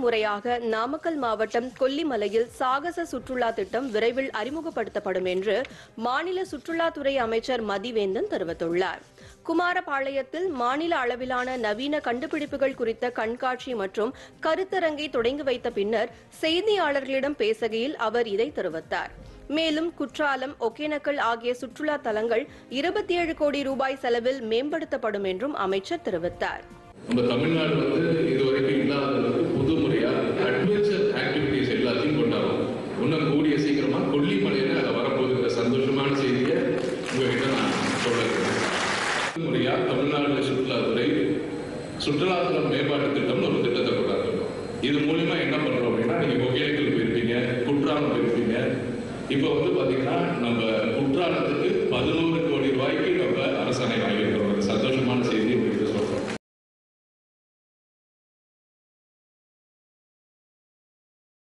முறையாக நாமக்கல் மாவட்டம் கொல்லிமலையில் சாகச சுற்றுலா திட்டம் விரைவில் அறிமுகப்படுத்தப்படும் என்று மாநில சுற்றுலாத்துறை அமைச்சர் மதிவேந்தன் தெரிவித்துள்ளார் குமாரபாளையத்தில் மாநில அளவிலான நவீன கண்டுபிடிப்புகள் குறித்த கண்காட்சி மற்றும் கருத்தரங்கை தொடங்கி வைத்த பின்னர் செய்தியாளர்களிடம் பேசுகையில் அவர் இதை தெரிவித்தார் மேலும் குற்றாலம் ஒகேனக்கல் ஆகிய சுற்றுலா தலங்கள் இருபத்தி ஏழு கோடி ரூபாய் செலவில் மேம்படுத்தப்படும் என்றும் அமைச்சர் தெரிவித்தார் நம்ம தமிழ்நாடு வந்து இதுவரைக்கும் இல்லாத அளவுக்கு புது முறையா அட்வென்ச்சர் ஆக்டிவிட்டிஸ் எல்லாத்தையும் கொண்டாடும் இன்னும் கூடிய சீக்கிரமா கொல்லிமலையில அதை வரப்போகுதுங்கிற சந்தோஷமான செய்தியை உங்ககிட்ட நான் சொல்லுறேன் முறையா தமிழ்நாடு சுற்றுலாத்துறை சுற்றுலாத்தலம் மேம்பாட்டு திட்டம்னு ஒரு திட்டத்தை கொண்டாடுறோம் இது மூலியமா என்ன பண்றோம் அப்படின்னா நீங்க ஒகேனக்கல் போயிருப்பீங்க குற்றாலம் போயிருப்பீங்க இப்போ வந்து பாத்தீங்கன்னா நம்ம குற்றாலத்துக்கு பதினோரு கோடி ரூபாய்க்கு நம்ம அரசாணை வாங்கியிருக்கிறோம் அது சந்தோஷமான செய்தி